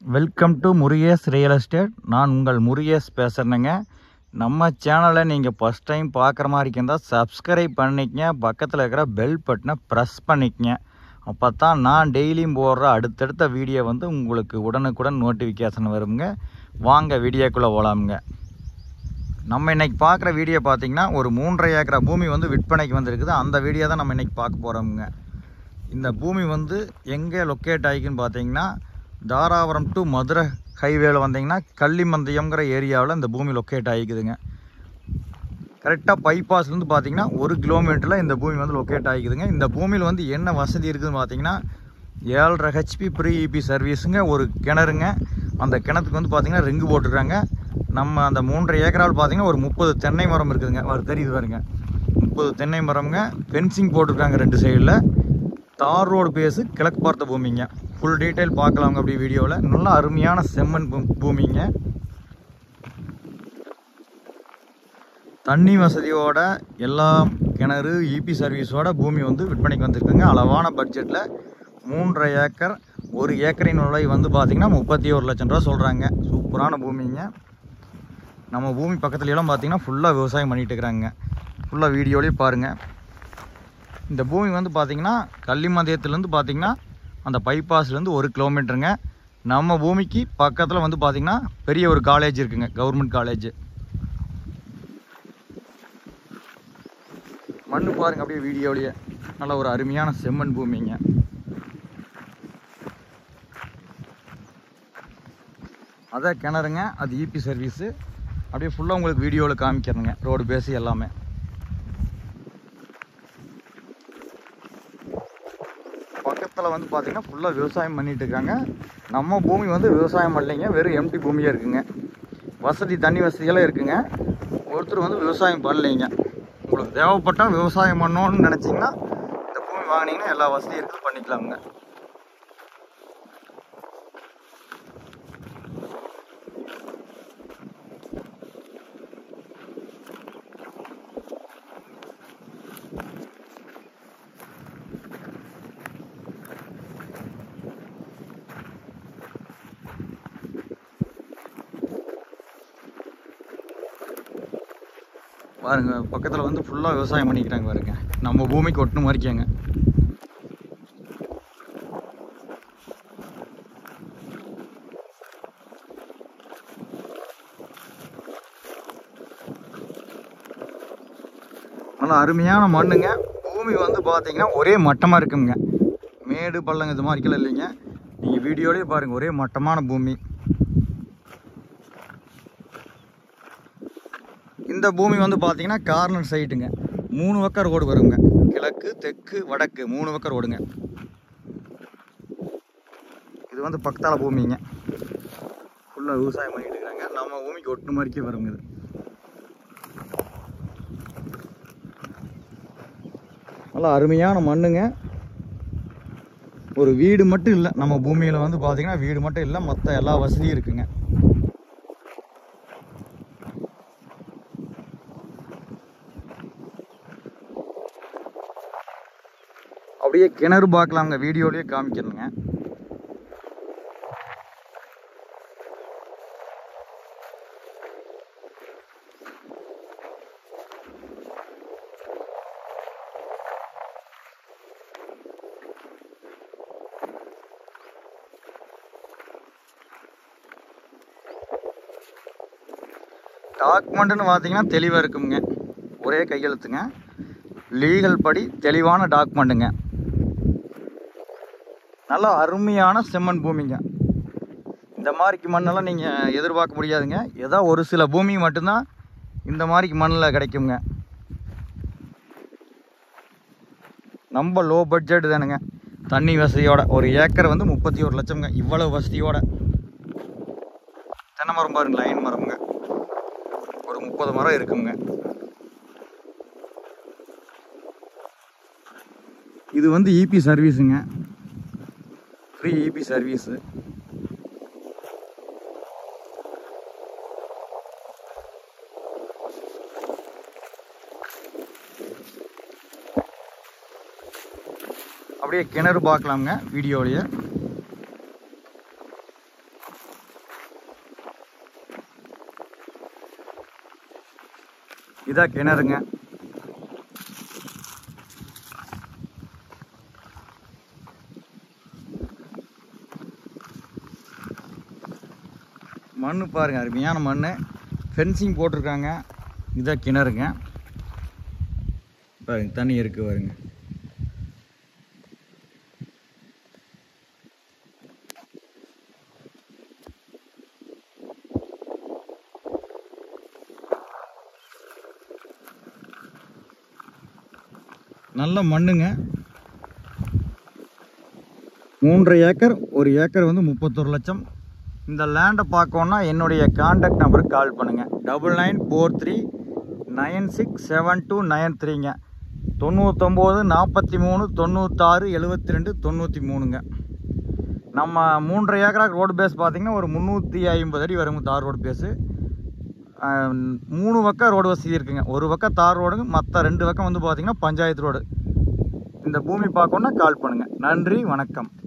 welcome to Murugesh real estate நான் உங்கள் முருகேஷ் பேசுகிறேங்க நம்ம சேனலை நீங்கள் ஃபஸ்ட் டைம் பார்க்குற மாதிரி இருந்தால் சப்ஸ்கிரைப் பண்ணிக்கங்க பக்கத்தில் இருக்கிற பெல் பட்டனை ப்ரெஸ் பண்ணிக்கங்க அப்போ தான் நான் டெய்லியும் போடுற அடுத்தடுத்த வீடியோ வந்து உங்களுக்கு உடனுக்குடன் நோட்டிஃபிகேஷன் வருங்க வாங்க வீடியோக்குள்ளே போகலாமுங்க நம்ம இன்னைக்கு பார்க்குற வீடியோ பார்த்தீங்கன்னா ஒரு மூன்றரை ஏக்கரா பூமி வந்து விற்பனைக்கு வந்திருக்குது அந்த வீடியோ தான் நம்ம இன்னைக்கு பார்க்க போகிறோமுங்க இந்த பூமி வந்து எங்கே லொக்கேட் ஆகிக்குன்னு பார்த்தீங்கன்னா தாராபுரம் டு மதுரை ஹைவேல வந்தீங்கன்னா கள்ளிமந்தயம்ங்கிற ஏரியாவில் இந்த பூமி லொக்கேட் ஆகிக்குதுங்க கரெக்டாக பைபாஸ்லேருந்து பார்த்தீங்கன்னா ஒரு கிலோமீட்டரில் இந்த பூமி வந்து லொக்கேட் ஆகிக்குதுங்க இந்த பூமியில் வந்து என்ன வசதி இருக்குதுன்னு பார்த்தீங்கன்னா ஏழரை ஹெச்பி ப்ரீ இபி சர்வீஸுங்க ஒரு கிணறுங்க அந்த கிணத்துக்கு வந்து பார்த்தீங்கன்னா ரிங்கு போட்டிருக்காங்க நம்ம அந்த மூன்றரை ஏக்கராவில் பார்த்தீங்கன்னா ஒரு முப்பது தென்னை மரம் இருக்குதுங்க ஒரு தெரியுது பாருங்க முப்பது தென்னை மரம்ங்க ஃபென்சிங் போட்டிருக்காங்க ரெண்டு சைடில் தார் ரோடு பேஸு கிழக்கு பார்த்த பூமிங்க ஃபுல் டீட்டெயில் பார்க்கலாங்க அப்படி வீடியோவில் நல்ல அருமையான செம்மண் பூ- பூமிங்க தண்ணி வசதியோட எல்லா கிணறு இபி சர்வீஸோட பூமி வந்து விற்பனைக்கு வந்திருக்குங்க அளவான பட்ஜெட்டில் மூன்றரை ஏக்கர் ஒரு ஏக்கரின் விலை வந்து பார்த்திங்கன்னா முப்பத்தி ஒரு லட்சம் ரூபா சொல்கிறாங்க சூப்பரான பூமிங்க நம்ம பூமி பக்கத்துல எல்லாம் பார்த்தீங்கன்னா ஃபுல்லாக விவசாயம் பண்ணிட்டு இருக்கிறாங்க ஃபுல்லாக வீடியோலேயே பாருங்கள் இந்த பூமி வந்து பார்த்தீங்கன்னா கள்ளிமந்தயத்துலேருந்து பார்த்தீங்கன்னா அந்த பைபாஸ்லேருந்து ஒரு கிலோமீட்டருங்க நம்ம பூமிக்கு பக்கத்தில் வந்து பார்த்தீங்கன்னா பெரிய ஒரு காலேஜ் இருக்குங்க கவர்மெண்ட் காலேஜ் மண்ணு பாருங்க அப்படியே வீடியோலயே நல்ல ஒரு அருமையான செம்மண் பூமிங்க அதான் கிணறுங்க அது இபி சர்வீஸு அப்படியே ஃபுல்லாக உங்களுக்கு வீடியோவில் காமிக்கிறேங்க ரோடு பேஸு எல்லாமே பக்கத்தில் வந்து பார்த்தீங்கன்னா ஃபுல்லாக விவசாயம் பண்ணிட்டு இருக்காங்க நம்ம பூமி வந்து விவசாயம் பண்ணலைங்க வெறும் எம்டி பூமியாக இருக்குங்க வசதி தண்ணி வசதியெல்லாம் இருக்குங்க ஒருத்தர் வந்து விவசாயம் பண்ணலைங்க உங்களுக்கு தேவைப்பட்டால் விவசாயம் பண்ணணும்னு நினச்சிங்கன்னா இந்த பூமி வாங்கினீங்கன்னா எல்லா வசதியும் இருக்குது பண்ணிக்கலாமுங்க பாருங்க பக்கத்தில் வந்து ஃபுல்லாக விவசாயம் பண்ணிக்கிறாங்க பாருங்க நம்ம பூமிக்கு ஒட்டு மாதிரிக்காங்க நல்லா அருமையான மண்ணுங்க பூமி வந்து பார்த்தீங்கன்னா ஒரே மட்டமாக இருக்குங்க மேடு பள்ளம் இது மாதிரிக்கெல்லாம் இல்லைங்க நீங்கள் வீடியோலேயே பாருங்கள் ஒரே மட்டமான பூமி இந்த பூமி வந்து பார்த்தீங்கன்னா கார்னர் சைட்டுங்க மூணு பக்கம் ரோடு வருங்க கிழக்கு தெற்கு வடக்கு மூணு பக்கம் ரோடுங்க இது வந்து பக்கத்தால பூமிங்க ஃபுல்லாக விவசாயம் பண்ணிட்டு இருக்காங்க நம்ம பூமிக்கு ஒட்டு மாதிரிக்கே வருங்க இது நல்லா அருமையான மண்ணுங்க ஒரு வீடு மட்டும் இல்லை நம்ம பூமியில் வந்து பார்த்தீங்கன்னா வீடு மட்டும் இல்லை மற்ற எல்லா வசதியும் இருக்குங்க அப்படியே கிணறு பார்க்கலாங்க வீடியோலயே காமிக்கிறேங்க டாக்குமெண்ட்டுன்னு பார்த்தீங்கன்னா தெளிவாக இருக்குங்க ஒரே கையெழுத்துங்க லீகல் படி தெளிவான டாக்குமெண்ட்டுங்க நல்ல அருமையான செம்மண் பூமிங்க இந்த மாதிரிக்கு மண்ணெல்லாம் நீங்கள் எதிர்பார்க்க முடியாதுங்க ஏதோ ஒரு சில பூமி மட்டும்தான் இந்த மாதிரிக்கு மண்ணில் கிடைக்குங்க ரொம்ப லோ பட்ஜெட் தானுங்க தண்ணி வசதியோட ஒரு ஏக்கர் வந்து முப்பத்தி ஒரு லட்சம்ங்க இவ்வளவு வசதியோட தென்னை மரம் பாருங்க லைன் மரம்ங்க ஒரு முப்பது மரம் இருக்குங்க இது வந்து இபி சர்வீஸுங்க ஃப்ரீ இபி சர்வீஸு அப்படியே கிணறு பார்க்கலாமுங்க வீடியோலயே இதான் கிணறுங்க மண் பாருங்க அருமையான மண் ஃபென்சிங் போட்டிருக்காங்க இதான் கிணறுங்க பாருங்க தண்ணி இருக்கு பாருங்க நல்ல மண்ணுங்க மூன்றரை ஏக்கர் ஒரு ஏக்கர் வந்து முப்பத்தொரு லட்சம் இந்த லேண்டை பார்க்கணுன்னா என்னுடைய காண்டாக்ட் நம்பருக்கு கால் பண்ணுங்கள் double nine four three nine six seven two nine த்ரீங்க தொண்ணூத்தொம்பது நாற்பத்தி மூணு தொண்ணூத்தாறு எழுபத்தி ரெண்டு தொண்ணூற்றி மூணுங்க நம்ம மூன்றரை ஏக்கராக்கு ரோடு பேஸ் பார்த்தீங்கன்னா ஒரு முந்நூற்றி ஐம்பது அடி வருங்க தார் ரோடு பேஸு மூணு பக்கம் ரோடு வசதி இருக்குங்க ஒரு பக்கம் தார் ரோடுங்க மற்ற ரெண்டு பக்கம் வந்து பார்த்தீங்கன்னா பஞ்சாயத்து ரோடு இந்த பூமி பார்க்கணுன்னா கால் பண்ணுங்கள் நன்றி வணக்கம்